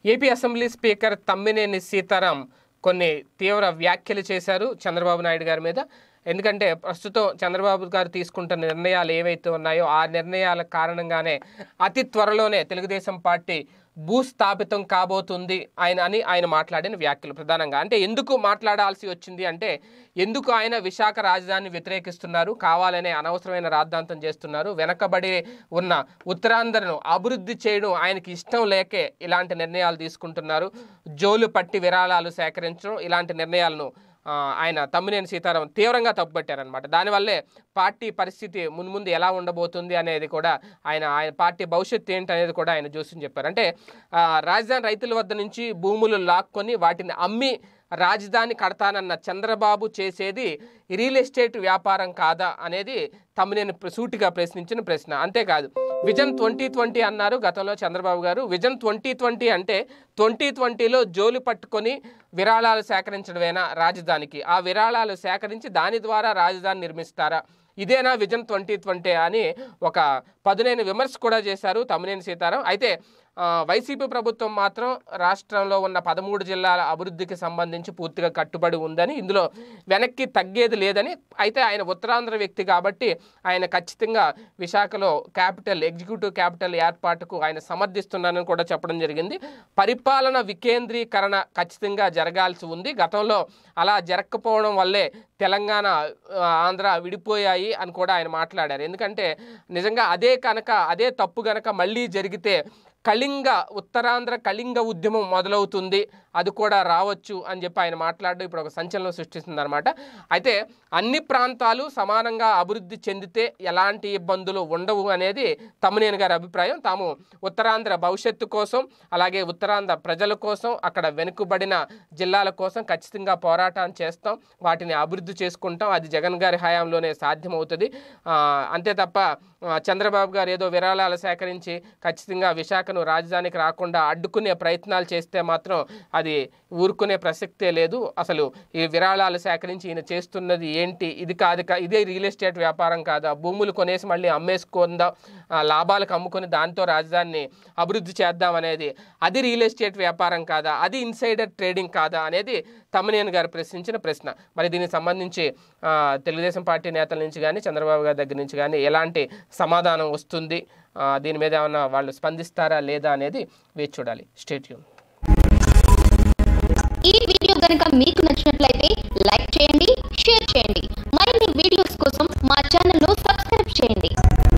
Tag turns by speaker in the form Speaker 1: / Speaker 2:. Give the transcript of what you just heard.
Speaker 1: AP assembly speaker Tammineni Sitaram కొన్ని తీవ్ర వ్యాఖ్యలు చేశారు చంద్రబాబు నాయుడు గారి మీద ఎందుకంటే ప్రస్తుతం చంద్రబాబు గారు తీసుకుంటున్న నిర్ణయాలు ఏవైతే ఉన్నాయో ఆ నిర్ణయాల కారణంగానే అతి త్వరలోనే తెలుగుదేశం పార్టీ భూస్థాపితం కాబోతుంది ఆయన అని ఆయన మాట్లాడిన వ్యాఖ్యలు ప్రధానంగా అంటే ఎందుకు మాట్లాడాల్సి వచ్చింది అంటే ఎందుకు ఆయన విశాఖ రాజధానిని వ్యతిరేకిస్తున్నారు కావాలనే అనవసరమైన రాద్ధాంతం చేస్తున్నారు వెనకబడి ఉన్న ఉత్తరాంధ్రను అభివృద్ధి చేయడం ఆయనకి ఇష్టం లేకే ఇలాంటి నిర్ణయాలు తీసుకుంటున్నారు జోలు పట్టి విరాళాలు సేకరించడం ఇలాంటి నిర్ణయాలను ఆ, ఆయన తమ్మినేని సీతారాం తీవ్రంగా తప్పుపట్టారనమాట దానివల్లే పార్టీ పరిస్థితి మున్ముందు ఎలా ఉండబోతుంది అనేది కూడా ఆయన ఆయన పార్టీ భవిష్యత్తు ఏంటి అనేది కూడా ఆయన చూసి చెప్పారు అంటే ఆ, రాజధాని రైతుల వద్ద నుంచి భూములు లాక్కొని వాటిని అమ్మి రాజధాని కడతానన్న చంద్రబాబు చేసేది రియల్ ఎస్టేట్ వ్యాపారం కాదా అనేది తమ్మినేని సూటిగా ప్రశ్నించిన ప్రశ్న అంతేకాదు విజన్ ట్వంటీ ట్వంటీ అన్నారు గతంలో Chandrababu garu vision twenty twenty అంటే ట్వంటీ ట్వంటీలో జోలు పట్టుకొని విరాళాలు సేకరించడమేనా రాజధానికి ఆ విరాళాలు సేకరించి దాని ద్వారా రాజధాని నిర్మిస్తారా ఇదేనా విజన్ ట్వంటీ ట్వంటీ అని ఒక పదునైన విమర్శ కూడా చేశారు తమ్మినేని సీతారాం అయితే ఆ, వైసీపీ ప్రభుత్వం మాత్రం రాష్ట్రంలో ఉన్న పదమూడు జిల్లాల అభివృద్ధికి సంబంధించి పూర్తిగా కట్టుబడి ఉందని ఇందులో వెనక్కి తగ్గేది లేదని అయితే ఆయన ఉత్తరాంధ్ర వ్యక్తి కాబట్టి ఆయన ఖచ్చితంగా విశాఖలో క్యాపిటల్ ఎగ్జిక్యూటివ్ క్యాపిటల్ ఏర్పాటుకు ఆయన సమర్థిస్తున్నానని కూడా చెప్పడం జరిగింది పరిపాలన వికేంద్రీకరణ ఖచ్చితంగా జరగాల్సి ఉంది గతంలో అలా జరగకపోవడం వల్లే తెలంగాణ ఆ, ఆంధ్ర విడిపోయాయి అని కూడా ఆయన మాట్లాడారు ఎందుకంటే నిజంగా అదే కనుక అదే తప్పు గనక మళ్ళీ జరిగితే కళింగ ఉత్తరాంధ్ర కళింగ ఉద్యమం మొదలవుతుంది అది కూడా రావచ్చు అని చెప్పి ఆయన మాట్లాడడం ఇప్పుడు ఒక సంచలనం సృష్టిస్తుంది అనమాట అయితే అన్ని ప్రాంతాలు సమానంగా అభివృద్ధి చెందితే ఎలాంటి ఇబ్బందులు ఉండవు అనేది తమ్మినేని గారి అభిప్రాయం తాము ఉత్తరాంధ్ర భవిష్యత్తు కోసం అలాగే ఉత్తరాంధ్ర ప్రజల కోసం అక్కడ వెనుకబడిన జిల్లాల కోసం ఖచ్చితంగా పోరాటం చేస్తాం వాటిని అభివృద్ధి చేసుకుంటాం అది జగన్ గారి హయాంలోనే సాధ్యమవుతుంది ఆ, అంతే తప్ప ఆ, చంద్రబాబు గారు ఏదో విరాళాలు సేకరించి ఖచ్చితంగా విశాఖను రాజధానికి రాకుండా అడ్డుకునే ప్రయత్నాలు చేస్తే మాత్రం అది ఊరుకునే ప్రసక్తే లేదు అసలు ఈ విరాళాలు సేకరించి ఈయన చేస్తున్నది ఏంటి ఇది కాదు కా- ఇదే రియల్ ఎస్టేట్ వ్యాపారం కాదా భూములు కొనేసి మళ్ళీ అమ్మేసుకుందాం ఆ, లాభాలకు అమ్ముకొని దాంతో రాజధానిని అభివృద్ధి చేద్దాం అనేది అది రియల్ ఎస్టేట్ వ్యాపారం కాదా అది ఇన్సైడర్ ట్రేడింగ్ కాదా అనేది తమ్మినేని గారు ప్రశ్నించిన ప్రశ్న మరి దీనికి సంబంధించి ఆ, తెలుగుదేశం పార్టీ నేతల నుంచి కానీ చంద్రబాబు గారి దగ్గర నుంచి కానీ ఎలాంటి సమాధానం వస్తుంది ఆ, దీని మీద ఏమన్నా వాళ్ళు స్పందిస్తారా లేదా అనేది వేచి చూడాలి స్టేట్ యూన్
Speaker 2: ఈ వీడియో కనుక మీకు నచ్చినట్లయితే లైక్ చేయండి షేర్ చేయండి మరిన్ని వీడియోస్ కోసం మా ఛానల్ ను సబ్స్క్రైబ్ చేయండి